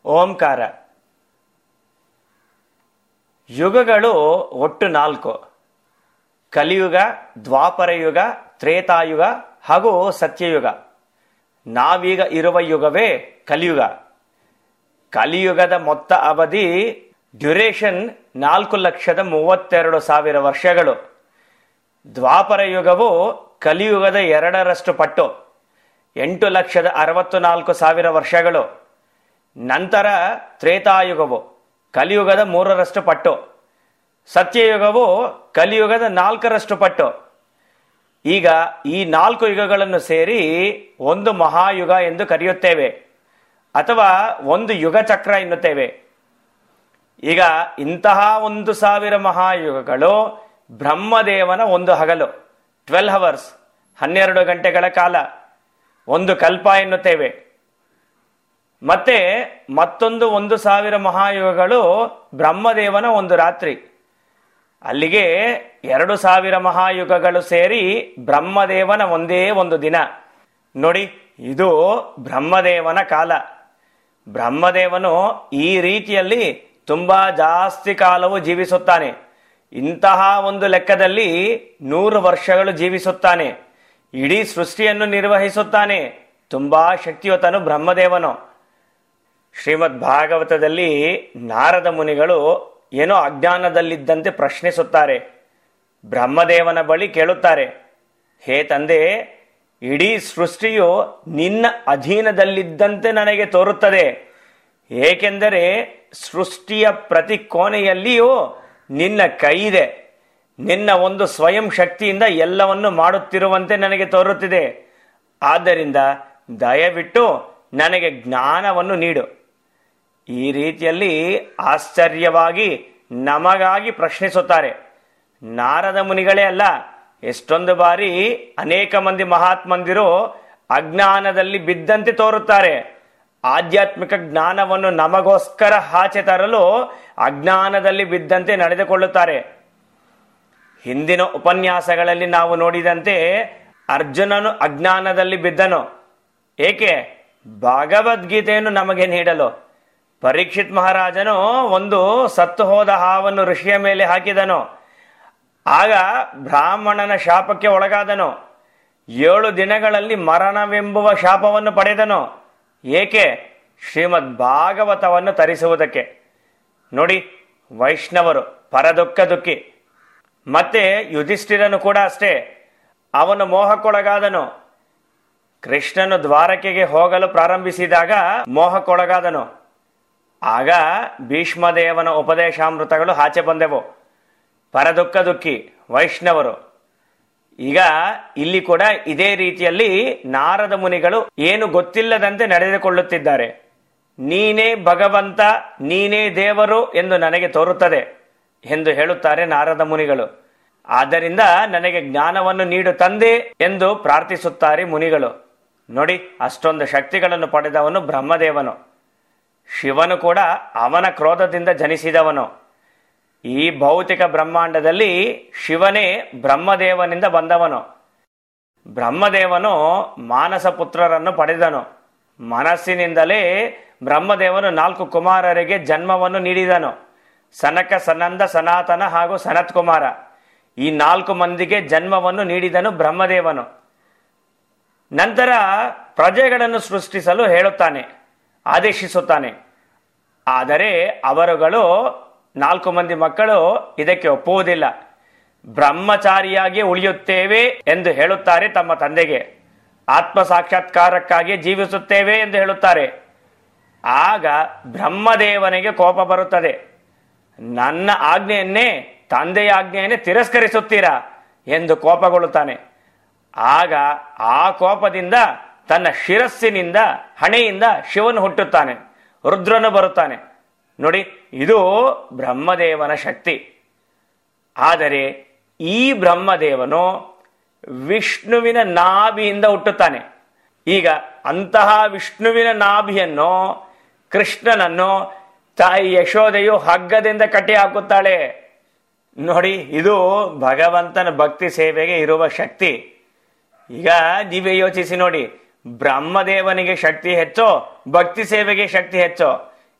ಓಂಕಾರ ಯುಗಗಳು ಒಟ್ಟು ನಾಲ್ಕು ಕಲಿಯುಗ ದ್ವಾಪರ ಯುಗ ತ್ರೇತಾಯುಗ ಹಾಗೂ ಸತ್ಯಯುಗ ನಾವೀಗ ಇರುವ ಯುಗವೇ ಕಲಿಯುಗ ಕಲಿಯುಗದ ಮೊತ್ತ ಅವಧಿ ಡ್ಯುರೇಷನ್ ನಾಲ್ಕು ಲಕ್ಷದ ಮೂವತ್ತೆರಡು ಸಾವಿರ ವರ್ಷಗಳು ದ್ವಾಪರ ಯುಗವು ಕಲಿಯುಗದ ಎರಡರಷ್ಟು ಪಟ್ಟು ಎಂಟು ಲಕ್ಷದ ಅರವತ್ತು ನಾಲ್ಕು ಸಾವಿರ ವರ್ಷಗಳು ನಂತರ ತ್ರೇತಾಯುಗವು ಕಲಿಯುಗದ ಮೂರರಷ್ಟು ಪಟ್ಟು ಸತ್ಯಯುಗವು ಕಲಿಯುಗದ ನಾಲ್ಕರಷ್ಟು ಪಟ್ಟು ಈಗ ಈ ನಾಲ್ಕು ಯುಗಗಳನ್ನು ಸೇರಿ ಒಂದು ಮಹಾಯುಗ ಎಂದು ಕರೆಯುತ್ತೇವೆ ಅಥವಾ ಒಂದು ಯುಗ ಚಕ್ರ ಎನ್ನುತ್ತೇವೆ ಈಗ ಇಂತಹ ಒಂದು ಸಾವಿರ ಮಹಾಯುಗಗಳು ಬ್ರಹ್ಮದೇವನ ಒಂದು ಹಗಲು ಟ್ವೆಲ್ ಅವರ್ಸ್ ಹನ್ನೆರಡು ಗಂಟೆಗಳ ಕಾಲ ಒಂದು ಕಲ್ಪ ಎನ್ನುತ್ತೇವೆ ಮತ್ತೆ ಮತ್ತೊಂದು ಒಂದು ಸಾವಿರ ಮಹಾಯುಗಗಳು ಬ್ರಹ್ಮದೇವನ ಒಂದು ರಾತ್ರಿ ಅಲ್ಲಿಗೆ ಎರಡು ಸಾವಿರ ಮಹಾಯುಗಗಳು ಸೇರಿ ಬ್ರಹ್ಮದೇವನ ಒಂದೇ ಒಂದು ದಿನ ನೋಡಿ ಇದು ಬ್ರಹ್ಮದೇವನ ಕಾಲ ಬ್ರಹ್ಮದೇವನು ಈ ರೀತಿಯಲ್ಲಿ ತುಂಬಾ ಜಾಸ್ತಿ ಕಾಲವು ಜೀವಿಸುತ್ತಾನೆ ಇಂತಹ ಒಂದು ಲೆಕ್ಕದಲ್ಲಿ ನೂರು ವರ್ಷಗಳು ಜೀವಿಸುತ್ತಾನೆ ಇಡೀ ಸೃಷ್ಟಿಯನ್ನು ನಿರ್ವಹಿಸುತ್ತಾನೆ ತುಂಬಾ ಶಕ್ತಿಯುತನು ಬ್ರಹ್ಮದೇವನು ಶ್ರೀಮದ್ ಭಾಗವತದಲ್ಲಿ ನಾರದ ಮುನಿಗಳು ಏನೋ ಅಜ್ಞಾನದಲ್ಲಿದ್ದಂತೆ ಪ್ರಶ್ನಿಸುತ್ತಾರೆ ಬ್ರಹ್ಮದೇವನ ಬಳಿ ಕೇಳುತ್ತಾರೆ ಹೇ ತಂದೆ ಇಡೀ ಸೃಷ್ಟಿಯು ನಿನ್ನ ಅಧೀನದಲ್ಲಿದ್ದಂತೆ ನನಗೆ ತೋರುತ್ತದೆ ಏಕೆಂದರೆ ಸೃಷ್ಟಿಯ ಪ್ರತಿ ಕೋಣೆಯಲ್ಲಿಯೂ ನಿನ್ನ ಕೈ ಇದೆ ನಿನ್ನ ಒಂದು ಸ್ವಯಂ ಶಕ್ತಿಯಿಂದ ಎಲ್ಲವನ್ನು ಮಾಡುತ್ತಿರುವಂತೆ ನನಗೆ ತೋರುತ್ತಿದೆ ಆದ್ದರಿಂದ ದಯವಿಟ್ಟು ನನಗೆ ಜ್ಞಾನವನ್ನು ನೀಡು ಈ ರೀತಿಯಲ್ಲಿ ಆಶ್ಚರ್ಯವಾಗಿ ನಮಗಾಗಿ ಪ್ರಶ್ನಿಸುತ್ತಾರೆ ನಾರದ ಮುನಿಗಳೇ ಅಲ್ಲ ಎಷ್ಟೊಂದು ಬಾರಿ ಅನೇಕ ಮಂದಿ ಮಹಾತ್ಮಂದಿರು ಅಜ್ಞಾನದಲ್ಲಿ ಬಿದ್ದಂತೆ ತೋರುತ್ತಾರೆ ಆಧ್ಯಾತ್ಮಿಕ ಜ್ಞಾನವನ್ನು ನಮಗೋಸ್ಕರ ಆಚೆ ತರಲು ಅಜ್ಞಾನದಲ್ಲಿ ಬಿದ್ದಂತೆ ನಡೆದುಕೊಳ್ಳುತ್ತಾರೆ ಹಿಂದಿನ ಉಪನ್ಯಾಸಗಳಲ್ಲಿ ನಾವು ನೋಡಿದಂತೆ ಅರ್ಜುನನು ಅಜ್ಞಾನದಲ್ಲಿ ಬಿದ್ದನು ಏಕೆ ಭಗವದ್ಗೀತೆಯನ್ನು ನಮಗೆ ನೀಡಲು ಪರೀಕ್ಷಿತ್ ಮಹಾರಾಜನು ಒಂದು ಸತ್ತು ಹೋದ ಹಾವನ್ನು ಋಷಿಯ ಮೇಲೆ ಹಾಕಿದನು ಆಗ ಬ್ರಾಹ್ಮಣನ ಶಾಪಕ್ಕೆ ಒಳಗಾದನು ಏಳು ದಿನಗಳಲ್ಲಿ ಮರಣವೆಂಬುವ ಶಾಪವನ್ನು ಪಡೆದನು ಏಕೆ ಶ್ರೀಮದ್ ಭಾಗವತವನ್ನು ತರಿಸುವುದಕ್ಕೆ ನೋಡಿ ವೈಷ್ಣವರು ಪರದುಃಖ ದುಃಖಿ ಮತ್ತೆ ಯುಧಿಷ್ಠಿರನು ಕೂಡ ಅಷ್ಟೇ ಅವನು ಮೋಹಕ್ಕೊಳಗಾದನು ಕೃಷ್ಣನು ದ್ವಾರಕೆಗೆ ಹೋಗಲು ಪ್ರಾರಂಭಿಸಿದಾಗ ಮೋಹಕ್ಕೊಳಗಾದನು ಆಗ ಭೀಷ್ಮದೇವನ ಉಪದೇಶಾಮೃತಗಳು ಆಚೆ ಬಂದೆವು ಪರದುಃಖ ದುಃಖಿ ವೈಷ್ಣವರು ಈಗ ಇಲ್ಲಿ ಕೂಡ ಇದೇ ರೀತಿಯಲ್ಲಿ ನಾರದ ಮುನಿಗಳು ಏನು ಗೊತ್ತಿಲ್ಲದಂತೆ ನಡೆದುಕೊಳ್ಳುತ್ತಿದ್ದಾರೆ ನೀನೇ ಭಗವಂತ ನೀನೇ ದೇವರು ಎಂದು ನನಗೆ ತೋರುತ್ತದೆ ಎಂದು ಹೇಳುತ್ತಾರೆ ನಾರದ ಮುನಿಗಳು ಆದ್ದರಿಂದ ನನಗೆ ಜ್ಞಾನವನ್ನು ನೀಡು ತಂದೆ ಎಂದು ಪ್ರಾರ್ಥಿಸುತ್ತಾರೆ ಮುನಿಗಳು ನೋಡಿ ಅಷ್ಟೊಂದು ಶಕ್ತಿಗಳನ್ನು ಪಡೆದವನು ಬ್ರಹ್ಮದೇವನು ಶಿವನು ಕೂಡ ಅವನ ಕ್ರೋಧದಿಂದ ಜನಿಸಿದವನು ಈ ಭೌತಿಕ ಬ್ರಹ್ಮಾಂಡದಲ್ಲಿ ಶಿವನೇ ಬ್ರಹ್ಮದೇವನಿಂದ ಬಂದವನು ಬ್ರಹ್ಮದೇವನು ಮಾನಸ ಪುತ್ರರನ್ನು ಪಡೆದನು ಮನಸ್ಸಿನಿಂದಲೇ ಬ್ರಹ್ಮದೇವನು ನಾಲ್ಕು ಕುಮಾರರಿಗೆ ಜನ್ಮವನ್ನು ನೀಡಿದನು ಸನಕ ಸನಂದ ಸನಾತನ ಹಾಗೂ ಸನತ್ ಕುಮಾರ ಈ ನಾಲ್ಕು ಮಂದಿಗೆ ಜನ್ಮವನ್ನು ನೀಡಿದನು ಬ್ರಹ್ಮದೇವನು ನಂತರ ಪ್ರಜೆಗಳನ್ನು ಸೃಷ್ಟಿಸಲು ಹೇಳುತ್ತಾನೆ ಆದೇಶಿಸುತ್ತಾನೆ ಆದರೆ ಅವರುಗಳು ನಾಲ್ಕು ಮಂದಿ ಮಕ್ಕಳು ಇದಕ್ಕೆ ಒಪ್ಪುವುದಿಲ್ಲ ಬ್ರಹ್ಮಚಾರಿಯಾಗಿ ಉಳಿಯುತ್ತೇವೆ ಎಂದು ಹೇಳುತ್ತಾರೆ ತಮ್ಮ ತಂದೆಗೆ ಆತ್ಮ ಸಾಕ್ಷಾತ್ಕಾರಕ್ಕಾಗಿ ಜೀವಿಸುತ್ತೇವೆ ಎಂದು ಹೇಳುತ್ತಾರೆ ಆಗ ಬ್ರಹ್ಮದೇವನಿಗೆ ಕೋಪ ಬರುತ್ತದೆ ನನ್ನ ಆಜ್ಞೆಯನ್ನೇ ತಂದೆಯ ಆಜ್ಞೆಯನ್ನೇ ತಿರಸ್ಕರಿಸುತ್ತೀರಾ ಎಂದು ಕೋಪಗೊಳ್ಳುತ್ತಾನೆ ಆಗ ಆ ಕೋಪದಿಂದ ತನ್ನ ಶಿರಸ್ಸಿನಿಂದ ಹಣೆಯಿಂದ ಶಿವನು ಹುಟ್ಟುತ್ತಾನೆ ರುದ್ರನು ಬರುತ್ತಾನೆ ನೋಡಿ ಇದು ಬ್ರಹ್ಮದೇವನ ಶಕ್ತಿ ಆದರೆ ಈ ಬ್ರಹ್ಮದೇವನು ವಿಷ್ಣುವಿನ ನಾಭಿಯಿಂದ ಹುಟ್ಟುತ್ತಾನೆ ಈಗ ಅಂತಹ ವಿಷ್ಣುವಿನ ನಾಭಿಯನ್ನು ಕೃಷ್ಣನನ್ನು ತಾಯಿ ಯಶೋದೆಯು ಹಗ್ಗದಿಂದ ಕಟ್ಟಿ ಹಾಕುತ್ತಾಳೆ ನೋಡಿ ಇದು ಭಗವಂತನ ಭಕ್ತಿ ಸೇವೆಗೆ ಇರುವ ಶಕ್ತಿ ಈಗ ನೀವೇ ಯೋಚಿಸಿ ನೋಡಿ ಬ್ರಹ್ಮದೇವನಿಗೆ ಶಕ್ತಿ ಹೆಚ್ಚೋ ಭಕ್ತಿ ಸೇವೆಗೆ ಶಕ್ತಿ ಹೆಚ್ಚೋ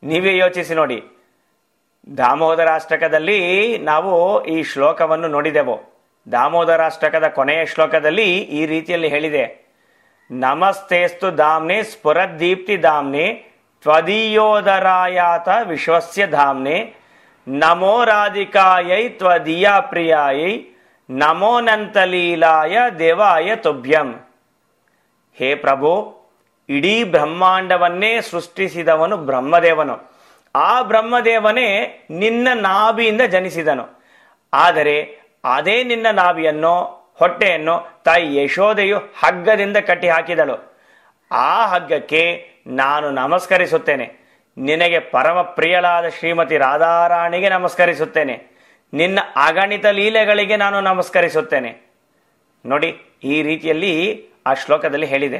ನೀವೇ ಯೋಚಿಸಿ ನೋಡಿ ದಾಮೋದರಾಷ್ಟಕದಲ್ಲಿ ನಾವು ಈ ಶ್ಲೋಕವನ್ನು ನೋಡಿದೆವು ದಾಮೋದರಾಷ್ಟಕದ ಕೊನೆಯ ಶ್ಲೋಕದಲ್ಲಿ ಈ ರೀತಿಯಲ್ಲಿ ಹೇಳಿದೆ ನಮಸ್ತೇಸ್ತು ದಾಮ್ನೆ ಸ್ಫುರದೀಪ್ತಿ ದಾಮ್ನೆ ತ್ವದೀಯೋದರಾಯಾತ ವಿಶ್ವಸ್ಯ ಧಾಮ್ನೆ ನಮೋ ರಾಧಿಕಾಯೈ ತ್ವದೀಯ ಪ್ರಿಯಾಯೈ ನಮೋ ನಂತಲೀಲಾಯ ದೇವಾಯ ತುಭ್ಯಂ ಹೇ ಪ್ರಭು ಇಡೀ ಬ್ರಹ್ಮಾಂಡವನ್ನೇ ಸೃಷ್ಟಿಸಿದವನು ಬ್ರಹ್ಮದೇವನು ಆ ಬ್ರಹ್ಮದೇವನೇ ನಿನ್ನ ನಾಭಿಯಿಂದ ಜನಿಸಿದನು ಆದರೆ ಅದೇ ನಿನ್ನ ನಾಭಿಯನ್ನು ಹೊಟ್ಟೆಯನ್ನು ತಾಯಿ ಯಶೋದೆಯು ಹಗ್ಗದಿಂದ ಕಟ್ಟಿ ಹಾಕಿದಳು ಆ ಹಗ್ಗಕ್ಕೆ ನಾನು ನಮಸ್ಕರಿಸುತ್ತೇನೆ ನಿನಗೆ ಪರಮ ಪ್ರಿಯಳಾದ ಶ್ರೀಮತಿ ರಾಧಾರಾಣಿಗೆ ನಮಸ್ಕರಿಸುತ್ತೇನೆ ನಿನ್ನ ಅಗಣಿತ ಲೀಲೆಗಳಿಗೆ ನಾನು ನಮಸ್ಕರಿಸುತ್ತೇನೆ ನೋಡಿ ಈ ರೀತಿಯಲ್ಲಿ ಆ ಶ್ಲೋಕದಲ್ಲಿ ಹೇಳಿದೆ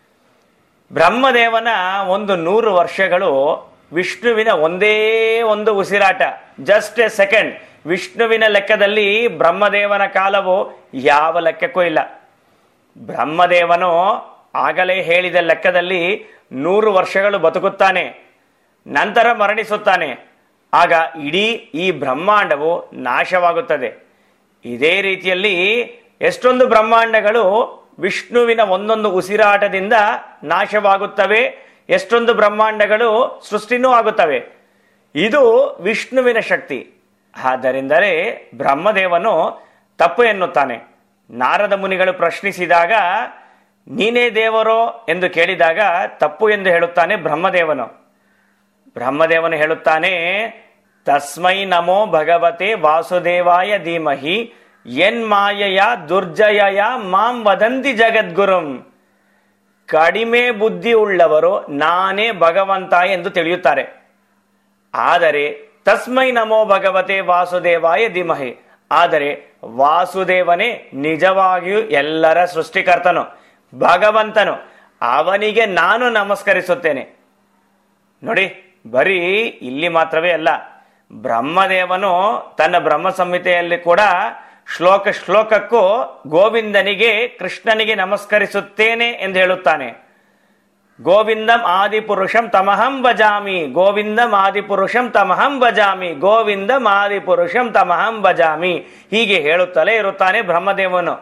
ಬ್ರಹ್ಮದೇವನ ಒಂದು ನೂರು ವರ್ಷಗಳು ವಿಷ್ಣುವಿನ ಒಂದೇ ಒಂದು ಉಸಿರಾಟ ಜಸ್ಟ್ ಎ ಸೆಕೆಂಡ್ ವಿಷ್ಣುವಿನ ಲೆಕ್ಕದಲ್ಲಿ ಬ್ರಹ್ಮದೇವನ ಕಾಲವು ಯಾವ ಲೆಕ್ಕಕ್ಕೂ ಇಲ್ಲ ಬ್ರಹ್ಮದೇವನು ಆಗಲೇ ಹೇಳಿದ ಲೆಕ್ಕದಲ್ಲಿ ನೂರು ವರ್ಷಗಳು ಬದುಕುತ್ತಾನೆ ನಂತರ ಮರಣಿಸುತ್ತಾನೆ ಆಗ ಇಡೀ ಈ ಬ್ರಹ್ಮಾಂಡವು ನಾಶವಾಗುತ್ತದೆ ಇದೇ ರೀತಿಯಲ್ಲಿ ಎಷ್ಟೊಂದು ಬ್ರಹ್ಮಾಂಡಗಳು ವಿಷ್ಣುವಿನ ಒಂದೊಂದು ಉಸಿರಾಟದಿಂದ ನಾಶವಾಗುತ್ತವೆ ಎಷ್ಟೊಂದು ಬ್ರಹ್ಮಾಂಡಗಳು ಸೃಷ್ಟಿನೂ ಆಗುತ್ತವೆ ಇದು ವಿಷ್ಣುವಿನ ಶಕ್ತಿ ಆದ್ದರಿಂದಲೇ ಬ್ರಹ್ಮದೇವನು ತಪ್ಪು ಎನ್ನುತ್ತಾನೆ ನಾರದ ಮುನಿಗಳು ಪ್ರಶ್ನಿಸಿದಾಗ ನೀನೇ ದೇವರೋ ಎಂದು ಕೇಳಿದಾಗ ತಪ್ಪು ಎಂದು ಹೇಳುತ್ತಾನೆ ಬ್ರಹ್ಮದೇವನು ಬ್ರಹ್ಮದೇವನು ಹೇಳುತ್ತಾನೆ ತಸ್ಮೈ ನಮೋ ಭಗವತೆ ವಾಸುದೇವಾಯ ಧೀಮಹಿ ಎನ್ ಮಾಯಯ ದುರ್ಜಯ ಮಾಂ ವದಂತಿ ಜಗದ್ಗುರುಂ ಕಡಿಮೆ ಬುದ್ಧಿ ಉಳ್ಳವರು ನಾನೇ ಭಗವಂತ ಎಂದು ತಿಳಿಯುತ್ತಾರೆ ಆದರೆ ತಸ್ಮೈ ನಮೋ ಭಗವತೆ ವಾಸುದೇವಾಯ ಧೀಮಹಿ ಆದರೆ ವಾಸುದೇವನೇ ನಿಜವಾಗಿಯೂ ಎಲ್ಲರ ಸೃಷ್ಟಿಕರ್ತನು ಭಗವಂತನು ಅವನಿಗೆ ನಾನು ನಮಸ್ಕರಿಸುತ್ತೇನೆ ನೋಡಿ ಬರೀ ಇಲ್ಲಿ ಮಾತ್ರವೇ ಅಲ್ಲ ಬ್ರಹ್ಮದೇವನು ತನ್ನ ಬ್ರಹ್ಮ ಸಂಹಿತೆಯಲ್ಲಿ ಕೂಡ ಶ್ಲೋಕ ಶ್ಲೋಕಕ್ಕೂ ಗೋವಿಂದನಿಗೆ ಕೃಷ್ಣನಿಗೆ ನಮಸ್ಕರಿಸುತ್ತೇನೆ ಎಂದು ಹೇಳುತ್ತಾನೆ ಗೋವಿಂದಂ ಆದಿಪುರುಷಂ ತಮಹಂ ಭಜಾಮಿ ಗೋವಿಂದಂ ಆದಿಪುರುಷಂ ತಮಹಂ ಭಜಾಮಿ ಗೋವಿಂದಂ ಆದಿಪುರುಷಂ ತಮಹಂ ಭಜಾಮಿ ಹೀಗೆ ಹೇಳುತ್ತಲೇ ಇರುತ್ತಾನೆ ಬ್ರಹ್ಮದೇವನು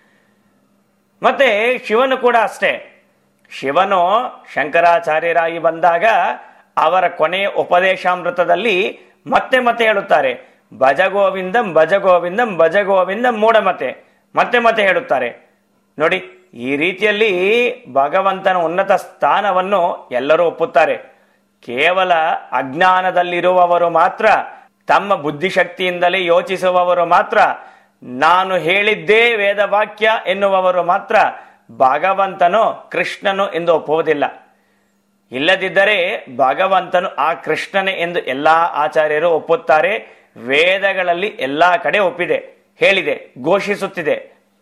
ಮತ್ತೆ ಶಿವನು ಕೂಡ ಅಷ್ಟೇ ಶಿವನು ಶಂಕರಾಚಾರ್ಯರಾಗಿ ಬಂದಾಗ ಅವರ ಕೊನೆಯ ಉಪದೇಶಾಮೃತದಲ್ಲಿ ಮತ್ತೆ ಮತ್ತೆ ಹೇಳುತ್ತಾರೆ ಭಜ ಗೋವಿಂದಂ ಭಜ ಗೋವಿಂದಂ ಭಜ ಗೋವಿಂದಂ ಮೂಢಮತೆ ಮತ್ತೆ ಮತ್ತೆ ಹೇಳುತ್ತಾರೆ ನೋಡಿ ಈ ರೀತಿಯಲ್ಲಿ ಭಗವಂತನ ಉನ್ನತ ಸ್ಥಾನವನ್ನು ಎಲ್ಲರೂ ಒಪ್ಪುತ್ತಾರೆ ಕೇವಲ ಅಜ್ಞಾನದಲ್ಲಿರುವವರು ಮಾತ್ರ ತಮ್ಮ ಬುದ್ಧಿಶಕ್ತಿಯಿಂದಲೇ ಯೋಚಿಸುವವರು ಮಾತ್ರ ನಾನು ಹೇಳಿದ್ದೇ ವೇದವಾಕ್ಯ ಎನ್ನುವವರು ಮಾತ್ರ ಭಗವಂತನು ಕೃಷ್ಣನು ಎಂದು ಒಪ್ಪುವುದಿಲ್ಲ ಇಲ್ಲದಿದ್ದರೆ ಭಗವಂತನು ಆ ಕೃಷ್ಣನೇ ಎಂದು ಎಲ್ಲಾ ಆಚಾರ್ಯರು ಒಪ್ಪುತ್ತಾರೆ ವೇದಗಳಲ್ಲಿ ಎಲ್ಲಾ ಕಡೆ ಒಪ್ಪಿದೆ ಹೇಳಿದೆ ಘೋಷಿಸುತ್ತಿದೆ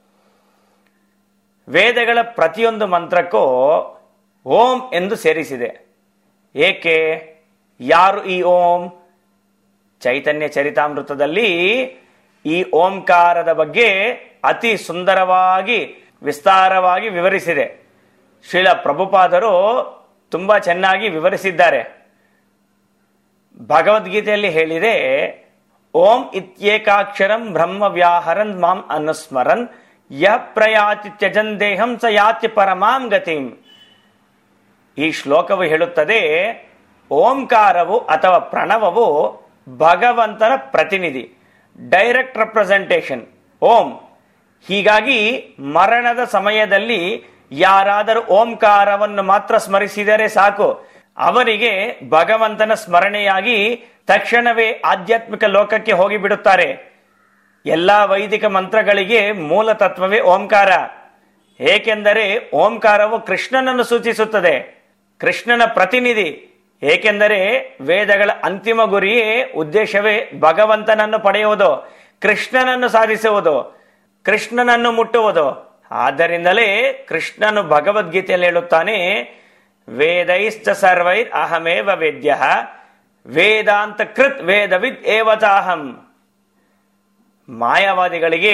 ವೇದಗಳ ಪ್ರತಿಯೊಂದು ಮಂತ್ರಕ್ಕೂ ಓಂ ಎಂದು ಸೇರಿಸಿದೆ ಏಕೆ ಯಾರು ಈ ಓಂ ಚೈತನ್ಯ ಚರಿತಾಮೃತದಲ್ಲಿ ಈ ಓಂಕಾರದ ಬಗ್ಗೆ ಅತಿ ಸುಂದರವಾಗಿ ವಿಸ್ತಾರವಾಗಿ ವಿವರಿಸಿದೆ ಶ್ರೀಲ ಪ್ರಭುಪಾದರು ತುಂಬಾ ಚೆನ್ನಾಗಿ ವಿವರಿಸಿದ್ದಾರೆ ಭಗವದ್ಗೀತೆಯಲ್ಲಿ ಹೇಳಿದೆ ಓಂ ಇತ್ಯೇಕಾಕ್ಷರಂ ಬ್ರಹ್ಮ ವ್ಯಾಹರನ್ ಮಾಂ ಅನುಸ್ಮರನ್ ಯ ಪ್ರಯಾತಿ ತ್ಯಜನ್ ದೇಹಂ ಸ ಯಾತಿ ಪರಮಾಂ ಗತಿಂ ಈ ಶ್ಲೋಕವು ಹೇಳುತ್ತದೆ ಓಂಕಾರವು ಅಥವಾ ಪ್ರಣವವು ಭಗವಂತನ ಪ್ರತಿನಿಧಿ ಡೈರೆಕ್ಟ್ ರೆಪ್ರೆಸೆಂಟೇಷನ್ ಓಂ ಹೀಗಾಗಿ ಮರಣದ ಸಮಯದಲ್ಲಿ ಯಾರಾದರೂ ಓಂಕಾರವನ್ನು ಮಾತ್ರ ಸ್ಮರಿಸಿದರೆ ಸಾಕು ಅವರಿಗೆ ಭಗವಂತನ ಸ್ಮರಣೆಯಾಗಿ ತಕ್ಷಣವೇ ಆಧ್ಯಾತ್ಮಿಕ ಲೋಕಕ್ಕೆ ಹೋಗಿಬಿಡುತ್ತಾರೆ ಎಲ್ಲಾ ವೈದಿಕ ಮಂತ್ರಗಳಿಗೆ ಮೂಲ ತತ್ವವೇ ಓಂಕಾರ ಏಕೆಂದರೆ ಓಂಕಾರವು ಕೃಷ್ಣನನ್ನು ಸೂಚಿಸುತ್ತದೆ ಕೃಷ್ಣನ ಪ್ರತಿನಿಧಿ ಏಕೆಂದರೆ ವೇದಗಳ ಅಂತಿಮ ಗುರಿಯೇ ಉದ್ದೇಶವೇ ಭಗವಂತನನ್ನು ಪಡೆಯುವುದು ಕೃಷ್ಣನನ್ನು ಸಾಧಿಸುವುದು ಕೃಷ್ಣನನ್ನು ಮುಟ್ಟುವುದು ಆದ್ದರಿಂದಲೇ ಕೃಷ್ಣನು ಭಗವದ್ಗೀತೆಯಲ್ಲಿ ಹೇಳುತ್ತಾನೆ ವೇದೈಶ್ಚ ಸರ್ವೈರ್ ಅಹಮೇವ ವೇದ್ಯ ವೇದಾಂತ ಕೃತ್ ವೇದವಿದ್ ಏವಚಾಹಂ ಮಾಯಾವಾದಿಗಳಿಗೆ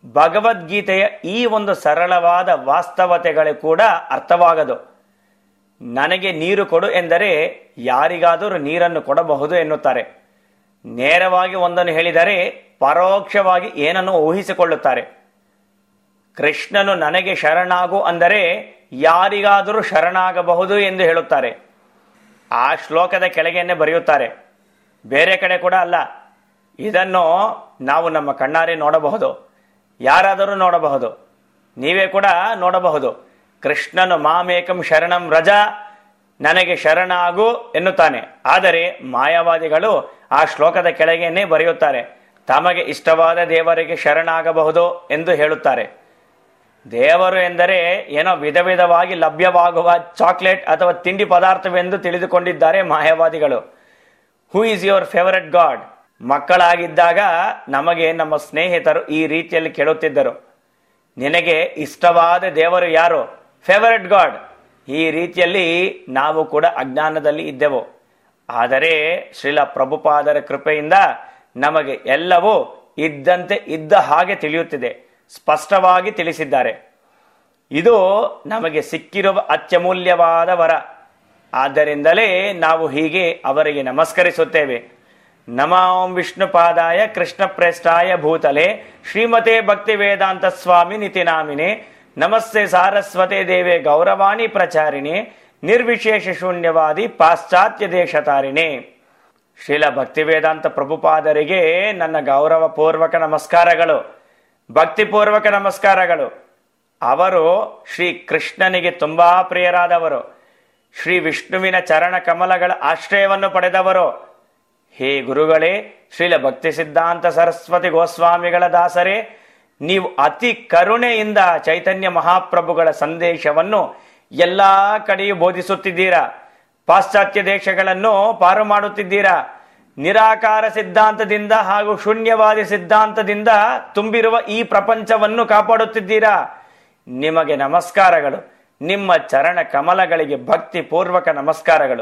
ಭಗವದ್ಗೀತೆಯ ಈ ಒಂದು ಸರಳವಾದ ವಾಸ್ತವತೆಗಳು ಕೂಡ ಅರ್ಥವಾಗದು ನನಗೆ ನೀರು ಕೊಡು ಎಂದರೆ ಯಾರಿಗಾದರೂ ನೀರನ್ನು ಕೊಡಬಹುದು ಎನ್ನುತ್ತಾರೆ ನೇರವಾಗಿ ಒಂದನ್ನು ಹೇಳಿದರೆ ಪರೋಕ್ಷವಾಗಿ ಏನನ್ನು ಊಹಿಸಿಕೊಳ್ಳುತ್ತಾರೆ ಕೃಷ್ಣನು ನನಗೆ ಶರಣಾಗು ಅಂದರೆ ಯಾರಿಗಾದರೂ ಶರಣಾಗಬಹುದು ಎಂದು ಹೇಳುತ್ತಾರೆ ಆ ಶ್ಲೋಕದ ಕೆಳಗೆಯನ್ನೇ ಬರೆಯುತ್ತಾರೆ ಬೇರೆ ಕಡೆ ಕೂಡ ಅಲ್ಲ ಇದನ್ನು ನಾವು ನಮ್ಮ ಕಣ್ಣಾರೆ ನೋಡಬಹುದು ಯಾರಾದರೂ ನೋಡಬಹುದು ನೀವೇ ಕೂಡ ನೋಡಬಹುದು ಕೃಷ್ಣನು ಮಾಮೇಕಂ ಶರಣಂ ರಜ ನನಗೆ ಶರಣಾಗು ಎನ್ನುತ್ತಾನೆ ಆದರೆ ಮಾಯಾವಾದಿಗಳು ಆ ಶ್ಲೋಕದ ಕೆಳಗೆಯೇ ಬರೆಯುತ್ತಾರೆ ತಮಗೆ ಇಷ್ಟವಾದ ದೇವರಿಗೆ ಶರಣಾಗಬಹುದು ಎಂದು ಹೇಳುತ್ತಾರೆ ದೇವರು ಎಂದರೆ ಏನೋ ವಿಧ ವಿಧವಾಗಿ ಲಭ್ಯವಾಗುವ ಚಾಕ್ಲೇಟ್ ಅಥವಾ ತಿಂಡಿ ಪದಾರ್ಥವೆಂದು ತಿಳಿದುಕೊಂಡಿದ್ದಾರೆ ಮಾಯಾವಾದಿಗಳು who is your favourite god ಮಕ್ಕಳಾಗಿದ್ದಾಗ ನಮಗೆ ನಮ್ಮ ಸ್ನೇಹಿತರು ಈ ರೀತಿಯಲ್ಲಿ ಕೇಳುತ್ತಿದ್ದರು ನಿನಗೆ ಇಷ್ಟವಾದ ದೇವರು ಯಾರು ಫೇವರೆಟ್ ಗಾಡ್ ಈ ರೀತಿಯಲ್ಲಿ ನಾವು ಕೂಡ ಅಜ್ಞಾನದಲ್ಲಿ ಇದ್ದೆವು ಆದರೆ ಶ್ರೀಲ ಪ್ರಭುಪಾದರ ಕೃಪೆಯಿಂದ ನಮಗೆ ಎಲ್ಲವೂ ಇದ್ದಂತೆ ಇದ್ದ ಹಾಗೆ ತಿಳಿಯುತ್ತಿದೆ ಸ್ಪಷ್ಟವಾಗಿ ತಿಳಿಸಿದ್ದಾರೆ ಇದು ನಮಗೆ ಸಿಕ್ಕಿರುವ ಅತ್ಯಮೂಲ್ಯವಾದ ವರ ಆದ್ದರಿಂದಲೇ ನಾವು ಹೀಗೆ ಅವರಿಗೆ ನಮಸ್ಕರಿಸುತ್ತೇವೆ ನಮಾಂ ವಿಷ್ಣುಪಾದಾಯ ಕೃಷ್ಣ ಪ್ರೇಷ್ಠಾಯ ಭೂತಲೆ ಶ್ರೀಮತೆ ಭಕ್ತಿ ವೇದಾಂತ ಸ್ವಾಮಿ ನಿತಿನಾಮಿನೆ ನಮಸ್ತೆ ಸಾರಸ್ವತೆ ದೇವೆ ಗೌರವಾಣಿ ಪ್ರಚಾರಿಣೆ ನಿರ್ವಿಶೇಷ ಶೂನ್ಯವಾದಿ ಪಾಶ್ಚಾತ್ಯ ದೇಶತಾರಿಣೆ ಶ್ರೀಲ ಭಕ್ತಿ ವೇದಾಂತ ಪ್ರಭುಪಾದರಿಗೆ ನನ್ನ ಗೌರವ ಪೂರ್ವಕ ನಮಸ್ಕಾರಗಳು ಭಕ್ತಿಪೂರ್ವಕ ನಮಸ್ಕಾರಗಳು ಅವರು ಶ್ರೀ ಕೃಷ್ಣನಿಗೆ ತುಂಬಾ ಪ್ರಿಯರಾದವರು ಶ್ರೀ ವಿಷ್ಣುವಿನ ಚರಣ ಕಮಲಗಳ ಆಶ್ರಯವನ್ನು ಪಡೆದವರು ಹೇ ಗುರುಗಳೇ ಶ್ರೀಲ ಭಕ್ತಿ ಸಿದ್ಧಾಂತ ಸರಸ್ವತಿ ಗೋಸ್ವಾಮಿಗಳ ದಾಸರೇ ನೀವು ಅತಿ ಕರುಣೆಯಿಂದ ಚೈತನ್ಯ ಮಹಾಪ್ರಭುಗಳ ಸಂದೇಶವನ್ನು ಎಲ್ಲಾ ಕಡೆಯೂ ಬೋಧಿಸುತ್ತಿದ್ದೀರಾ ಪಾಶ್ಚಾತ್ಯ ದೇಶಗಳನ್ನು ಪಾರು ಮಾಡುತ್ತಿದ್ದೀರಾ ನಿರಾಕಾರ ಸಿದ್ಧಾಂತದಿಂದ ಹಾಗೂ ಶೂನ್ಯವಾದಿ ಸಿದ್ಧಾಂತದಿಂದ ತುಂಬಿರುವ ಈ ಪ್ರಪಂಚವನ್ನು ಕಾಪಾಡುತ್ತಿದ್ದೀರಾ ನಿಮಗೆ ನಮಸ್ಕಾರಗಳು ನಿಮ್ಮ ಚರಣ ಕಮಲಗಳಿಗೆ ಭಕ್ತಿ ಪೂರ್ವಕ ನಮಸ್ಕಾರಗಳು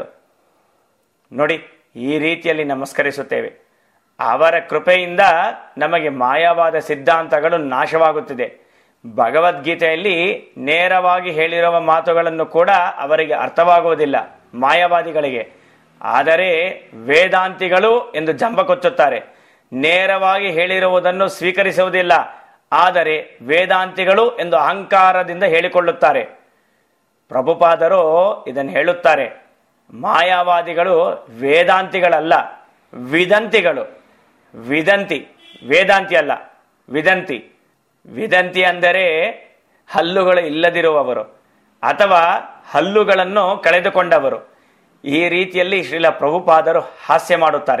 ನೋಡಿ ಈ ರೀತಿಯಲ್ಲಿ ನಮಸ್ಕರಿಸುತ್ತೇವೆ ಅವರ ಕೃಪೆಯಿಂದ ನಮಗೆ ಮಾಯವಾದ ಸಿದ್ಧಾಂತಗಳು ನಾಶವಾಗುತ್ತಿದೆ ಭಗವದ್ಗೀತೆಯಲ್ಲಿ ನೇರವಾಗಿ ಹೇಳಿರುವ ಮಾತುಗಳನ್ನು ಕೂಡ ಅವರಿಗೆ ಅರ್ಥವಾಗುವುದಿಲ್ಲ ಮಾಯವಾದಿಗಳಿಗೆ ಆದರೆ ವೇದಾಂತಿಗಳು ಎಂದು ಜಂಬ ಕೊಚ್ಚುತ್ತಾರೆ ನೇರವಾಗಿ ಹೇಳಿರುವುದನ್ನು ಸ್ವೀಕರಿಸುವುದಿಲ್ಲ ಆದರೆ ವೇದಾಂತಿಗಳು ಎಂದು ಅಹಂಕಾರದಿಂದ ಹೇಳಿಕೊಳ್ಳುತ್ತಾರೆ ಪ್ರಭುಪಾದರು ಇದನ್ನು ಹೇಳುತ್ತಾರೆ ಮಾಯಾವಾದಿಗಳು ವೇದಾಂತಿಗಳಲ್ಲ ವಿದಂತಿಗಳು ವಿದಂತಿ ವೇದಾಂತಿ ಅಲ್ಲ ವಿದಂತಿ ವಿದಂತಿ ಅಂದರೆ ಹಲ್ಲುಗಳು ಇಲ್ಲದಿರುವವರು ಅಥವಾ ಹಲ್ಲುಗಳನ್ನು ಕಳೆದುಕೊಂಡವರು ಈ ರೀತಿಯಲ್ಲಿ ಶ್ರೀಲ ಪ್ರಭುಪಾದರು ಹಾಸ್ಯ ಮಾಡುತ್ತಾರೆ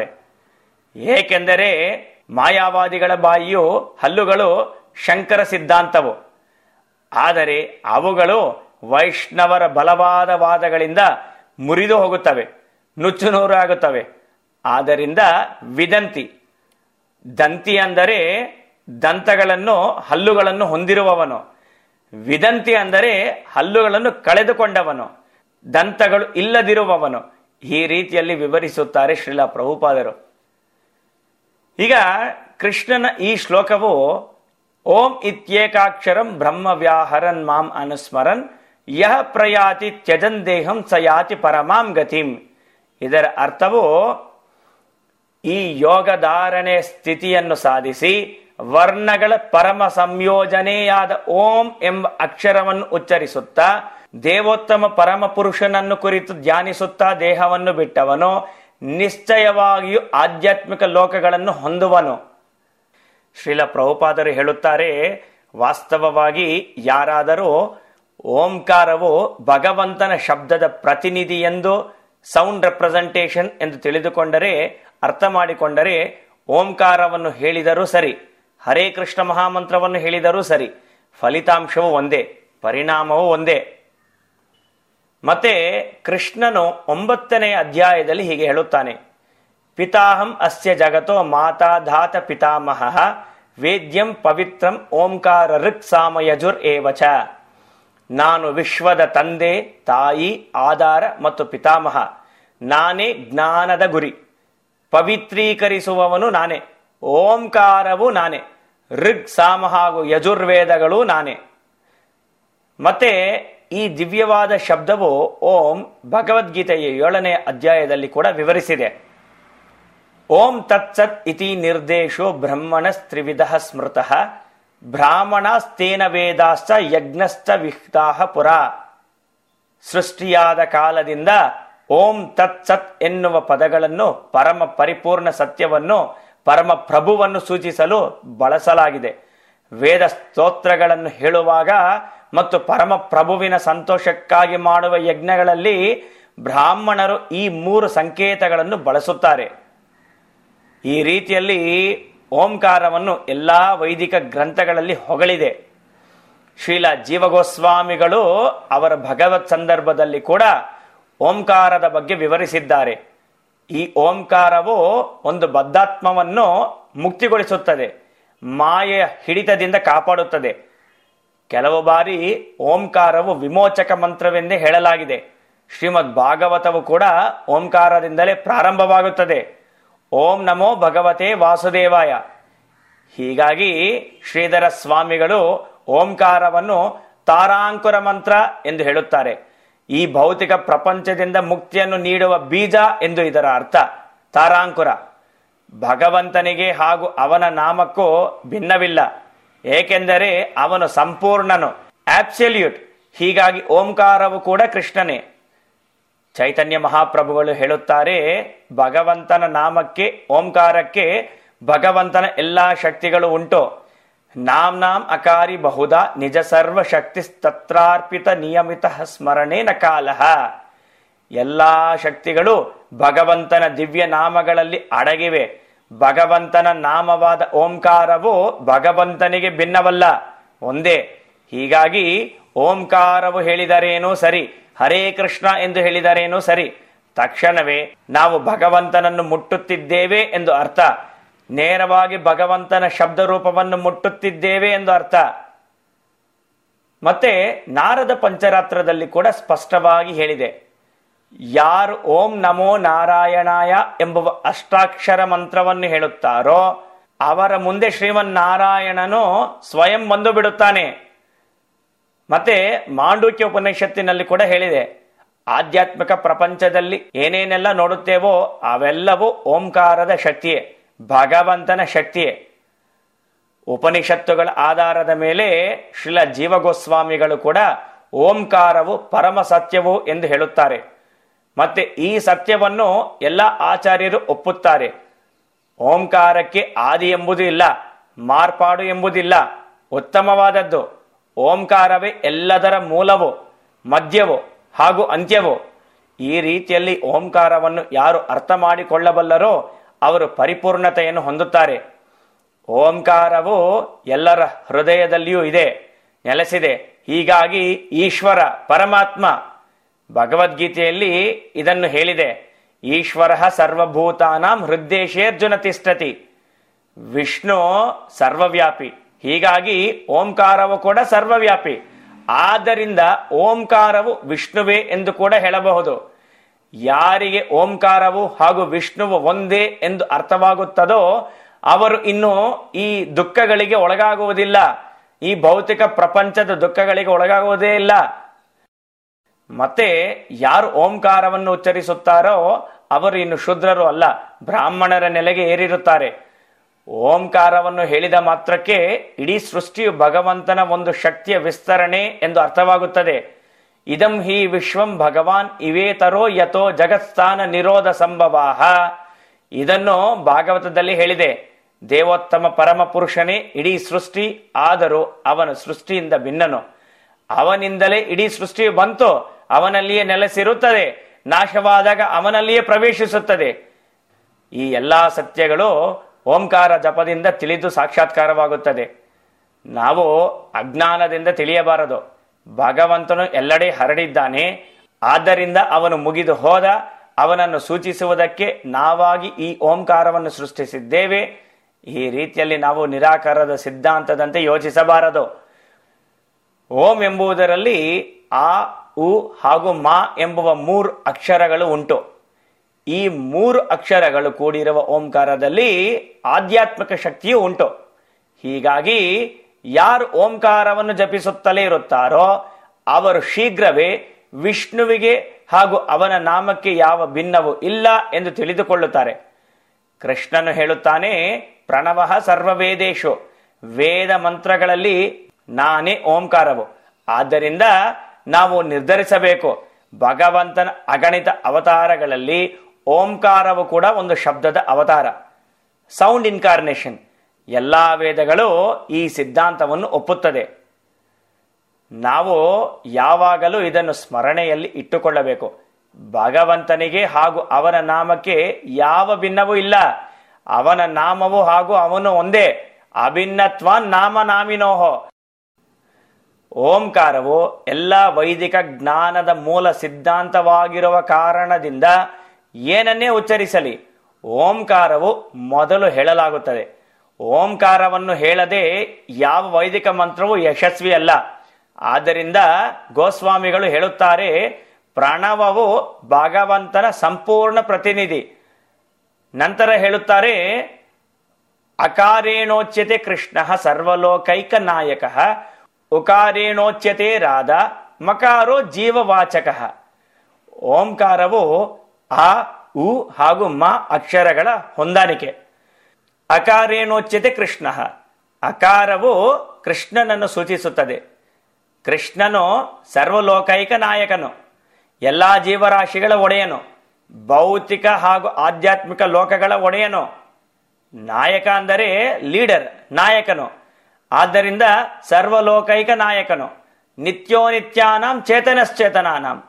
ಏಕೆಂದರೆ ಮಾಯಾವಾದಿಗಳ ಬಾಯಿಯು ಹಲ್ಲುಗಳು ಶಂಕರ ಸಿದ್ಧಾಂತವು ಆದರೆ ಅವುಗಳು ವೈಷ್ಣವರ ಬಲವಾದ ವಾದಗಳಿಂದ ಮುರಿದು ಹೋಗುತ್ತವೆ ನುಚ್ಚು ನೂರು ಆಗುತ್ತವೆ ಆದ್ದರಿಂದ ವಿದಂತಿ ದಂತಿ ಅಂದರೆ ದಂತಗಳನ್ನು ಹಲ್ಲುಗಳನ್ನು ಹೊಂದಿರುವವನು ವಿದಂತಿ ಅಂದರೆ ಹಲ್ಲುಗಳನ್ನು ಕಳೆದುಕೊಂಡವನು ದಂತಗಳು ಇಲ್ಲದಿರುವವನು ಈ ರೀತಿಯಲ್ಲಿ ವಿವರಿಸುತ್ತಾರೆ ಶ್ರೀಲ ಪ್ರಭುಪಾದರು ಈಗ ಕೃಷ್ಣನ ಈ ಶ್ಲೋಕವು ಓಂ ಇತ್ಯೇಕಾಕ್ಷರಂ ಬ್ರಹ್ಮ ವ್ಯಾಹರನ್ ಮಾಂ ಅನುಸ್ಮರನ್ ಯಹ ಪ್ರಯಾತಿ ತ್ಯಜನ್ ದೇಹಂ ಸಯಾತಿ ಪರಮಾಂ ಗತಿಂ ಇದರ ಅರ್ಥವು ಈ ಯೋಗಧಾರಣೆ ಸ್ಥಿತಿಯನ್ನು ಸಾಧಿಸಿ ವರ್ಣಗಳ ಪರಮ ಸಂಯೋಜನೆಯಾದ ಓಂ ಎಂಬ ಅಕ್ಷರವನ್ನು ಉಚ್ಚರಿಸುತ್ತಾ ದೇವೋತ್ತಮ ಪರಮ ಪುರುಷನನ್ನು ಕುರಿತು ಧ್ಯಾನಿಸುತ್ತಾ ದೇಹವನ್ನು ಬಿಟ್ಟವನು ನಿಶ್ಚಯವಾಗಿಯೂ ಆಧ್ಯಾತ್ಮಿಕ ಲೋಕಗಳನ್ನು ಹೊಂದುವನು ಶ್ರೀಲ ಪ್ರಭುಪಾದರು ಹೇಳುತ್ತಾರೆ ವಾಸ್ತವವಾಗಿ ಯಾರಾದರೂ ಓಂಕಾರವು ಭಗವಂತನ ಶಬ್ದದ ಪ್ರತಿನಿಧಿ ಎಂದು ಸೌಂಡ್ ರೆಪ್ರೆಸೆಂಟೇಷನ್ ಎಂದು ತಿಳಿದುಕೊಂಡರೆ ಅರ್ಥ ಮಾಡಿಕೊಂಡರೆ ಓಂಕಾರವನ್ನು ಹೇಳಿದರೂ ಸರಿ ಹರೇ ಕೃಷ್ಣ ಮಹಾಮಂತ್ರವನ್ನು ಹೇಳಿದರೂ ಸರಿ ಫಲಿತಾಂಶವು ಒಂದೇ ಪರಿಣಾಮವು ಒಂದೇ ಮತ್ತೆ ಕೃಷ್ಣನು ಒಂಬತ್ತನೇ ಅಧ್ಯಾಯದಲ್ಲಿ ಹೀಗೆ ಹೇಳುತ್ತಾನೆ ಪಿತಾಹಂ ಅಸ್ಯ ಜಗತೋ ಮಾತಾ ಧಾತ ಪಿತಾಮಹ ವೇದ್ಯಂ ಪವಿತ್ರಂ ಓಂಕಾರ ಋಕ್ ಸಾಮಯಜುರ್ ಏವಚ ನಾನು ವಿಶ್ವದ ತಂದೆ ತಾಯಿ ಆಧಾರ ಮತ್ತು ಪಿತಾಮಹ ನಾನೇ ಜ್ಞಾನದ ಗುರಿ ಪವಿತ್ರೀಕರಿಸುವವನು ನಾನೇ ಓಂಕಾರವು ನಾನೇ ಋಗ್ ಸಾಮ ಹಾಗೂ ಯಜುರ್ವೇದಗಳು ನಾನೇ ಮತ್ತೆ ಈ ದಿವ್ಯವಾದ ಶಬ್ದವು ಓಂ ಭಗವದ್ಗೀತೆಯ ಏಳನೇ ಅಧ್ಯಾಯದಲ್ಲಿ ಕೂಡ ವಿವರಿಸಿದೆ ಓಂ ತತ್ಸತ್ ಇತಿ ನಿರ್ದೇಶೋ ಬ್ರಹ್ಮಣಸ್ತ್ರಿವಿಧ ಸ್ಮೃತಃ ಬ್ರಾಹ್ಮಣಸ್ತೇನ ವೇದಾಶ್ಚ ಯಜ್ಞಶ್ಚ ವಿಹಿತಾಹ ಪುರ ಸೃಷ್ಟಿಯಾದ ಕಾಲದಿಂದ ಓಂ ತತ್ಸತ್ ಎನ್ನುವ ಪದಗಳನ್ನು ಪರಮ ಪರಿಪೂರ್ಣ ಸತ್ಯವನ್ನು ಪರಮ ಪ್ರಭುವನ್ನು ಸೂಚಿಸಲು ಬಳಸಲಾಗಿದೆ ವೇದ ಸ್ತೋತ್ರಗಳನ್ನು ಹೇಳುವಾಗ ಮತ್ತು ಪರಮ ಪ್ರಭುವಿನ ಸಂತೋಷಕ್ಕಾಗಿ ಮಾಡುವ ಯಜ್ಞಗಳಲ್ಲಿ ಬ್ರಾಹ್ಮಣರು ಈ ಮೂರು ಸಂಕೇತಗಳನ್ನು ಬಳಸುತ್ತಾರೆ ಈ ರೀತಿಯಲ್ಲಿ ಓಂಕಾರವನ್ನು ಎಲ್ಲಾ ವೈದಿಕ ಗ್ರಂಥಗಳಲ್ಲಿ ಹೊಗಳಿದೆ ಶ್ರೀಲ ಜೀವಗೋಸ್ವಾಮಿಗಳು ಅವರ ಭಗವತ್ ಸಂದರ್ಭದಲ್ಲಿ ಕೂಡ ಓಂಕಾರದ ಬಗ್ಗೆ ವಿವರಿಸಿದ್ದಾರೆ ಈ ಓಂಕಾರವು ಒಂದು ಬದ್ಧಾತ್ಮವನ್ನು ಮುಕ್ತಿಗೊಳಿಸುತ್ತದೆ ಮಾಯೆಯ ಹಿಡಿತದಿಂದ ಕಾಪಾಡುತ್ತದೆ ಕೆಲವು ಬಾರಿ ಓಂಕಾರವು ವಿಮೋಚಕ ಮಂತ್ರವೆಂದೇ ಹೇಳಲಾಗಿದೆ ಶ್ರೀಮದ್ ಭಾಗವತವು ಕೂಡ ಓಂಕಾರದಿಂದಲೇ ಪ್ರಾರಂಭವಾಗುತ್ತದೆ ಓಂ ನಮೋ ಭಗವತೆ ವಾಸುದೇವಾಯ ಹೀಗಾಗಿ ಶ್ರೀಧರ ಸ್ವಾಮಿಗಳು ಓಂಕಾರವನ್ನು ತಾರಾಂಕುರ ಮಂತ್ರ ಎಂದು ಹೇಳುತ್ತಾರೆ ಈ ಭೌತಿಕ ಪ್ರಪಂಚದಿಂದ ಮುಕ್ತಿಯನ್ನು ನೀಡುವ ಬೀಜ ಎಂದು ಇದರ ಅರ್ಥ ತಾರಾಂಕುರ ಭಗವಂತನಿಗೆ ಹಾಗೂ ಅವನ ನಾಮಕ್ಕೂ ಭಿನ್ನವಿಲ್ಲ ಏಕೆಂದರೆ ಅವನು ಸಂಪೂರ್ಣನು ಆಬ್ಸಲ್ಯೂಟ್ ಹೀಗಾಗಿ ಓಂಕಾರವು ಕೂಡ ಕೃಷ್ಣನೇ ಚೈತನ್ಯ ಮಹಾಪ್ರಭುಗಳು ಹೇಳುತ್ತಾರೆ ಭಗವಂತನ ನಾಮಕ್ಕೆ ಓಂಕಾರಕ್ಕೆ ಭಗವಂತನ ಎಲ್ಲಾ ಶಕ್ತಿಗಳು ಉಂಟು ನಾಮ್ ನಾಮ್ ಅಕಾರಿ ಬಹುದ ನಿಜ ಸರ್ವ ಶಕ್ತಿ ತತ್ರಾರ್ಪಿತ ನಿಯಮಿತ ಸ್ಮರಣೇನ ಕಾಲಹ ಎಲ್ಲಾ ಶಕ್ತಿಗಳು ಭಗವಂತನ ದಿವ್ಯ ನಾಮಗಳಲ್ಲಿ ಅಡಗಿವೆ ಭಗವಂತನ ನಾಮವಾದ ಓಂಕಾರವು ಭಗವಂತನಿಗೆ ಭಿನ್ನವಲ್ಲ ಒಂದೇ ಹೀಗಾಗಿ ಓಂಕಾರವು ಹೇಳಿದರೇನೂ ಸರಿ ಹರೇ ಕೃಷ್ಣ ಎಂದು ಹೇಳಿದರೇನೂ ಸರಿ ತಕ್ಷಣವೇ ನಾವು ಭಗವಂತನನ್ನು ಮುಟ್ಟುತ್ತಿದ್ದೇವೆ ಎಂದು ಅರ್ಥ ನೇರವಾಗಿ ಭಗವಂತನ ಶಬ್ದ ರೂಪವನ್ನು ಮುಟ್ಟುತ್ತಿದ್ದೇವೆ ಎಂದು ಅರ್ಥ ಮತ್ತೆ ನಾರದ ಪಂಚರಾತ್ರದಲ್ಲಿ ಕೂಡ ಸ್ಪಷ್ಟವಾಗಿ ಹೇಳಿದೆ ಯಾರು ಓಂ ನಮೋ ನಾರಾಯಣಾಯ ಎಂಬುವ ಅಷ್ಟಾಕ್ಷರ ಮಂತ್ರವನ್ನು ಹೇಳುತ್ತಾರೋ ಅವರ ಮುಂದೆ ಶ್ರೀಮನ್ನಾರಾಯಣನು ಸ್ವಯಂ ಬಂದು ಬಿಡುತ್ತಾನೆ ಮತ್ತೆ ಮಾಂಡೂಕ್ಯ ಉಪನಿಷತ್ತಿನಲ್ಲಿ ಕೂಡ ಹೇಳಿದೆ ಆಧ್ಯಾತ್ಮಿಕ ಪ್ರಪಂಚದಲ್ಲಿ ಏನೇನೆಲ್ಲ ನೋಡುತ್ತೇವೋ ಅವೆಲ್ಲವೂ ಓಂಕಾರದ ಶಕ್ತಿಯೇ ಭಗವಂತನ ಶಕ್ತಿಯೇ ಉಪನಿಷತ್ತುಗಳ ಆಧಾರದ ಮೇಲೆ ಶ್ರೀಲ ಜೀವಗೋಸ್ವಾಮಿಗಳು ಕೂಡ ಓಂಕಾರವು ಪರಮ ಸತ್ಯವು ಎಂದು ಹೇಳುತ್ತಾರೆ ಮತ್ತೆ ಈ ಸತ್ಯವನ್ನು ಎಲ್ಲ ಆಚಾರ್ಯರು ಒಪ್ಪುತ್ತಾರೆ ಓಂಕಾರಕ್ಕೆ ಆದಿ ಎಂಬುದು ಇಲ್ಲ ಮಾರ್ಪಾಡು ಎಂಬುದಿಲ್ಲ ಉತ್ತಮವಾದದ್ದು ಓಂಕಾರವೇ ಎಲ್ಲದರ ಮೂಲವು ಮಧ್ಯವು ಹಾಗೂ ಅಂತ್ಯವು ಈ ರೀತಿಯಲ್ಲಿ ಓಂಕಾರವನ್ನು ಯಾರು ಅರ್ಥ ಮಾಡಿಕೊಳ್ಳಬಲ್ಲರೋ ಅವರು ಪರಿಪೂರ್ಣತೆಯನ್ನು ಹೊಂದುತ್ತಾರೆ ಓಂಕಾರವು ಎಲ್ಲರ ಹೃದಯದಲ್ಲಿಯೂ ಇದೆ ನೆಲೆಸಿದೆ ಹೀಗಾಗಿ ಈಶ್ವರ ಪರಮಾತ್ಮ ಭಗವದ್ಗೀತೆಯಲ್ಲಿ ಇದನ್ನು ಹೇಳಿದೆ ಈಶ್ವರ ಸರ್ವಭೂತಾನಾಂ ಹೃದ್ದೇಶೇರ್ಜುನ ತಿಷ್ಠತಿ ವಿಷ್ಣು ಸರ್ವವ್ಯಾಪಿ ಹೀಗಾಗಿ ಓಂಕಾರವು ಕೂಡ ಸರ್ವವ್ಯಾಪಿ ಆದ್ದರಿಂದ ಓಂಕಾರವು ವಿಷ್ಣುವೇ ಎಂದು ಕೂಡ ಹೇಳಬಹುದು ಯಾರಿಗೆ ಓಂಕಾರವು ಹಾಗೂ ವಿಷ್ಣುವು ಒಂದೇ ಎಂದು ಅರ್ಥವಾಗುತ್ತದೋ ಅವರು ಇನ್ನು ಈ ದುಃಖಗಳಿಗೆ ಒಳಗಾಗುವುದಿಲ್ಲ ಈ ಭೌತಿಕ ಪ್ರಪಂಚದ ದುಃಖಗಳಿಗೆ ಒಳಗಾಗುವುದೇ ಇಲ್ಲ ಮತ್ತೆ ಯಾರು ಓಂಕಾರವನ್ನು ಉಚ್ಚರಿಸುತ್ತಾರೋ ಅವರು ಇನ್ನು ಶೂದ್ರರು ಅಲ್ಲ ಬ್ರಾಹ್ಮಣರ ನೆಲೆಗೆ ಏರಿರುತ್ತಾರೆ ಓಂಕಾರವನ್ನು ಹೇಳಿದ ಮಾತ್ರಕ್ಕೆ ಇಡೀ ಸೃಷ್ಟಿಯು ಭಗವಂತನ ಒಂದು ಶಕ್ತಿಯ ವಿಸ್ತರಣೆ ಎಂದು ಅರ್ಥವಾಗುತ್ತದೆ ಇದಂ ಹಿ ವಿಶ್ವಂ ಭಗವಾನ್ ಇವೇತರೋ ಯಥೋ ಜಗತ್ಸ್ಥಾನ ನಿರೋಧ ಸಂಭವಾಹ ಇದನ್ನು ಭಾಗವತದಲ್ಲಿ ಹೇಳಿದೆ ದೇವೋತ್ತಮ ಪರಮ ಪುರುಷನೇ ಇಡೀ ಸೃಷ್ಟಿ ಆದರೂ ಅವನು ಸೃಷ್ಟಿಯಿಂದ ಭಿನ್ನನು ಅವನಿಂದಲೇ ಇಡೀ ಸೃಷ್ಟಿಯು ಬಂತು ಅವನಲ್ಲಿಯೇ ನೆಲೆಸಿರುತ್ತದೆ ನಾಶವಾದಾಗ ಅವನಲ್ಲಿಯೇ ಪ್ರವೇಶಿಸುತ್ತದೆ ಈ ಎಲ್ಲಾ ಸತ್ಯಗಳು ಓಂಕಾರ ಜಪದಿಂದ ತಿಳಿದು ಸಾಕ್ಷಾತ್ಕಾರವಾಗುತ್ತದೆ ನಾವು ಅಜ್ಞಾನದಿಂದ ತಿಳಿಯಬಾರದು ಭಗವಂತನು ಎಲ್ಲೆಡೆ ಹರಡಿದ್ದಾನೆ ಆದ್ದರಿಂದ ಅವನು ಮುಗಿದು ಹೋದ ಅವನನ್ನು ಸೂಚಿಸುವುದಕ್ಕೆ ನಾವಾಗಿ ಈ ಓಂಕಾರವನ್ನು ಸೃಷ್ಟಿಸಿದ್ದೇವೆ ಈ ರೀತಿಯಲ್ಲಿ ನಾವು ನಿರಾಕಾರದ ಸಿದ್ಧಾಂತದಂತೆ ಯೋಚಿಸಬಾರದು ಓಂ ಎಂಬುದರಲ್ಲಿ ಆ ಉ ಹಾಗೂ ಮಾ ಎಂಬುವ ಮೂರು ಅಕ್ಷರಗಳು ಉಂಟು ಈ ಮೂರು ಅಕ್ಷರಗಳು ಕೂಡಿರುವ ಓಂಕಾರದಲ್ಲಿ ಆಧ್ಯಾತ್ಮಿಕ ಶಕ್ತಿಯೂ ಉಂಟು ಹೀಗಾಗಿ ಯಾರು ಓಂಕಾರವನ್ನು ಜಪಿಸುತ್ತಲೇ ಇರುತ್ತಾರೋ ಅವರು ಶೀಘ್ರವೇ ವಿಷ್ಣುವಿಗೆ ಹಾಗೂ ಅವನ ನಾಮಕ್ಕೆ ಯಾವ ಭಿನ್ನವೂ ಇಲ್ಲ ಎಂದು ತಿಳಿದುಕೊಳ್ಳುತ್ತಾರೆ ಕೃಷ್ಣನು ಹೇಳುತ್ತಾನೆ ಪ್ರಣವ ಸರ್ವವೇದೇಶು ವೇದ ಮಂತ್ರಗಳಲ್ಲಿ ನಾನೇ ಓಂಕಾರವು ಆದ್ದರಿಂದ ನಾವು ನಿರ್ಧರಿಸಬೇಕು ಭಗವಂತನ ಅಗಣಿತ ಅವತಾರಗಳಲ್ಲಿ ಓಂಕಾರವು ಕೂಡ ಒಂದು ಶಬ್ದದ ಅವತಾರ ಸೌಂಡ್ ಇನ್ಕಾರ್ನೇಷನ್ ಎಲ್ಲಾ ವೇದಗಳು ಈ ಸಿದ್ಧಾಂತವನ್ನು ಒಪ್ಪುತ್ತದೆ ನಾವು ಯಾವಾಗಲೂ ಇದನ್ನು ಸ್ಮರಣೆಯಲ್ಲಿ ಇಟ್ಟುಕೊಳ್ಳಬೇಕು ಭಗವಂತನಿಗೆ ಹಾಗೂ ಅವನ ನಾಮಕ್ಕೆ ಯಾವ ಭಿನ್ನವೂ ಇಲ್ಲ ಅವನ ನಾಮವು ಹಾಗೂ ಅವನು ಒಂದೇ ಅಭಿನ್ನತ್ವ ನಾಮ ನಾಮಿನೋಹೋ ಓಂಕಾರವು ಎಲ್ಲ ವೈದಿಕ ಜ್ಞಾನದ ಮೂಲ ಸಿದ್ಧಾಂತವಾಗಿರುವ ಕಾರಣದಿಂದ ಏನನ್ನೇ ಉಚ್ಚರಿಸಲಿ ಓಂಕಾರವು ಮೊದಲು ಹೇಳಲಾಗುತ್ತದೆ ಓಂಕಾರವನ್ನು ಹೇಳದೆ ಯಾವ ವೈದಿಕ ಮಂತ್ರವು ಯಶಸ್ವಿ ಅಲ್ಲ ಆದ್ದರಿಂದ ಗೋಸ್ವಾಮಿಗಳು ಹೇಳುತ್ತಾರೆ ಪ್ರಣವವು ಭಗವಂತನ ಸಂಪೂರ್ಣ ಪ್ರತಿನಿಧಿ ನಂತರ ಹೇಳುತ್ತಾರೆ ಅಕಾರೇಣೋಚ್ಯತೆ ಕೃಷ್ಣ ಸರ್ವಲೋಕೈಕ ನಾಯಕ ಉಕಾರೇಣೋಚ್ಯತೆ ರಾಧ ಮಕಾರೋ ಜೀವವಾಚಕ ಓಂಕಾರವು ಆ ಉ ಹಾಗೂ ಮ ಅಕ್ಷರಗಳ ಹೊಂದಾಣಿಕೆ ಅಕಾರೇಣೋಚ್ಯತೆ ಕೃಷ್ಣ ಅಕಾರವು ಕೃಷ್ಣನನ್ನು ಸೂಚಿಸುತ್ತದೆ ಕೃಷ್ಣನು ಸರ್ವಲೋಕೈಕ ನಾಯಕನು ಎಲ್ಲಾ ಜೀವರಾಶಿಗಳ ಒಡೆಯನು ಭೌತಿಕ ಹಾಗೂ ಆಧ್ಯಾತ್ಮಿಕ ಲೋಕಗಳ ಒಡೆಯನು ನಾಯಕ ಅಂದರೆ ಲೀಡರ್ ನಾಯಕನು ಆದ್ದರಿಂದ ಸರ್ವಲೋಕೈಕ ನಾಯಕನು ನಿತ್ಯೋ ನಿತ್ಯಾನಾಂ ಚೇತನಶ್ಚೇತನಾನಾಂ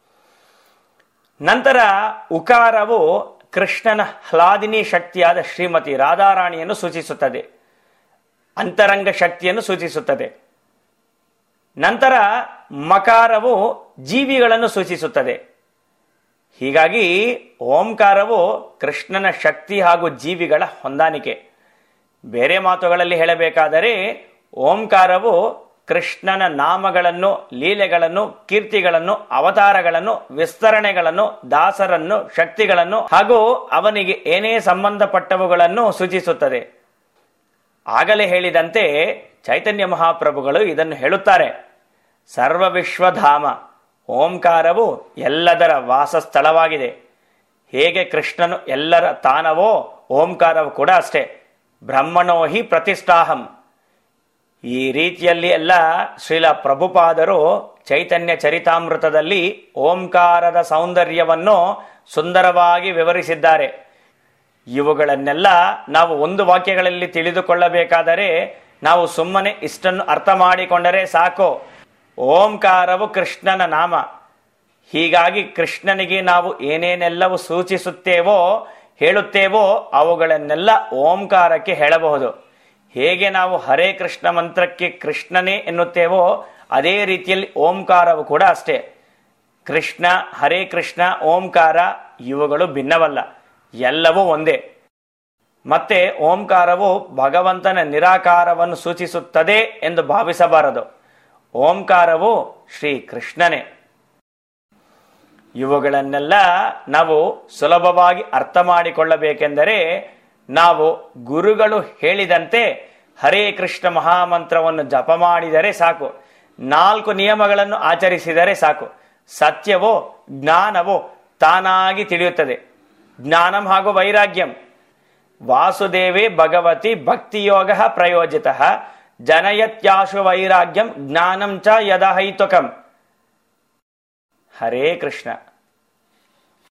ನಂತರ ಉಕಾರವು ಕೃಷ್ಣನ ಹ್ಲಾದಿನಿ ಶಕ್ತಿಯಾದ ಶ್ರೀಮತಿ ರಾಧಾರಾಣಿಯನ್ನು ಸೂಚಿಸುತ್ತದೆ ಅಂತರಂಗ ಶಕ್ತಿಯನ್ನು ಸೂಚಿಸುತ್ತದೆ ನಂತರ ಮಕಾರವು ಜೀವಿಗಳನ್ನು ಸೂಚಿಸುತ್ತದೆ ಹೀಗಾಗಿ ಓಂಕಾರವು ಕೃಷ್ಣನ ಶಕ್ತಿ ಹಾಗೂ ಜೀವಿಗಳ ಹೊಂದಾಣಿಕೆ ಬೇರೆ ಮಾತುಗಳಲ್ಲಿ ಹೇಳಬೇಕಾದರೆ ಓಂಕಾರವು ಕೃಷ್ಣನ ನಾಮಗಳನ್ನು ಲೀಲೆಗಳನ್ನು ಕೀರ್ತಿಗಳನ್ನು ಅವತಾರಗಳನ್ನು ವಿಸ್ತರಣೆಗಳನ್ನು ದಾಸರನ್ನು ಶಕ್ತಿಗಳನ್ನು ಹಾಗೂ ಅವನಿಗೆ ಏನೇ ಸಂಬಂಧಪಟ್ಟವುಗಳನ್ನು ಸೂಚಿಸುತ್ತದೆ ಆಗಲೇ ಹೇಳಿದಂತೆ ಚೈತನ್ಯ ಮಹಾಪ್ರಭುಗಳು ಇದನ್ನು ಹೇಳುತ್ತಾರೆ ಸರ್ವ ವಿಶ್ವಧಾಮ ಓಂಕಾರವು ಎಲ್ಲದರ ವಾಸಸ್ಥಳವಾಗಿದೆ ಹೇಗೆ ಕೃಷ್ಣನು ಎಲ್ಲರ ತಾನವೋ ಓಂಕಾರವು ಕೂಡ ಅಷ್ಟೇ ಬ್ರಹ್ಮಣೋ ಹಿ ಪ್ರತಿಷ್ಠಾಹಂ ಈ ರೀತಿಯಲ್ಲಿ ಎಲ್ಲ ಶ್ರೀಲ ಪ್ರಭುಪಾದರು ಚೈತನ್ಯ ಚರಿತಾಮೃತದಲ್ಲಿ ಓಂಕಾರದ ಸೌಂದರ್ಯವನ್ನು ಸುಂದರವಾಗಿ ವಿವರಿಸಿದ್ದಾರೆ ಇವುಗಳನ್ನೆಲ್ಲ ನಾವು ಒಂದು ವಾಕ್ಯಗಳಲ್ಲಿ ತಿಳಿದುಕೊಳ್ಳಬೇಕಾದರೆ ನಾವು ಸುಮ್ಮನೆ ಇಷ್ಟನ್ನು ಅರ್ಥ ಮಾಡಿಕೊಂಡರೆ ಸಾಕು ಓಂಕಾರವು ಕೃಷ್ಣನ ನಾಮ ಹೀಗಾಗಿ ಕೃಷ್ಣನಿಗೆ ನಾವು ಏನೇನೆಲ್ಲವೂ ಸೂಚಿಸುತ್ತೇವೋ ಹೇಳುತ್ತೇವೋ ಅವುಗಳನ್ನೆಲ್ಲ ಓಂಕಾರಕ್ಕೆ ಹೇಳಬಹುದು ಹೇಗೆ ನಾವು ಹರೇ ಕೃಷ್ಣ ಮಂತ್ರಕ್ಕೆ ಕೃಷ್ಣನೇ ಎನ್ನುತ್ತೇವೋ ಅದೇ ರೀತಿಯಲ್ಲಿ ಓಂಕಾರವು ಕೂಡ ಅಷ್ಟೇ ಕೃಷ್ಣ ಹರೇ ಕೃಷ್ಣ ಓಂಕಾರ ಇವುಗಳು ಭಿನ್ನವಲ್ಲ ಎಲ್ಲವೂ ಒಂದೇ ಮತ್ತೆ ಓಂಕಾರವು ಭಗವಂತನ ನಿರಾಕಾರವನ್ನು ಸೂಚಿಸುತ್ತದೆ ಎಂದು ಭಾವಿಸಬಾರದು ಓಂಕಾರವು ಶ್ರೀ ಕೃಷ್ಣನೇ ಇವುಗಳನ್ನೆಲ್ಲ ನಾವು ಸುಲಭವಾಗಿ ಅರ್ಥ ಮಾಡಿಕೊಳ್ಳಬೇಕೆಂದರೆ ನಾವು ಗುರುಗಳು ಹೇಳಿದಂತೆ ಹರೇ ಕೃಷ್ಣ ಮಹಾಮಂತ್ರವನ್ನು ಜಪ ಮಾಡಿದರೆ ಸಾಕು ನಾಲ್ಕು ನಿಯಮಗಳನ್ನು ಆಚರಿಸಿದರೆ ಸಾಕು ಸತ್ಯವೋ ಜ್ಞಾನವೋ ತಾನಾಗಿ ತಿಳಿಯುತ್ತದೆ ಜ್ಞಾನಂ ಹಾಗೂ ವೈರಾಗ್ಯಂ ವಾಸುದೇವೇ ಭಗವತಿ ಭಕ್ತಿಯೋಗ ಪ್ರಯೋಜಿತ ಜನಯತ್ಯಾಶು ವೈರಾಗ್ಯಂ ಜ್ಞಾನಂ ಚ ಯದಹೈತುಕಂ ಹರೇ ಕೃಷ್ಣ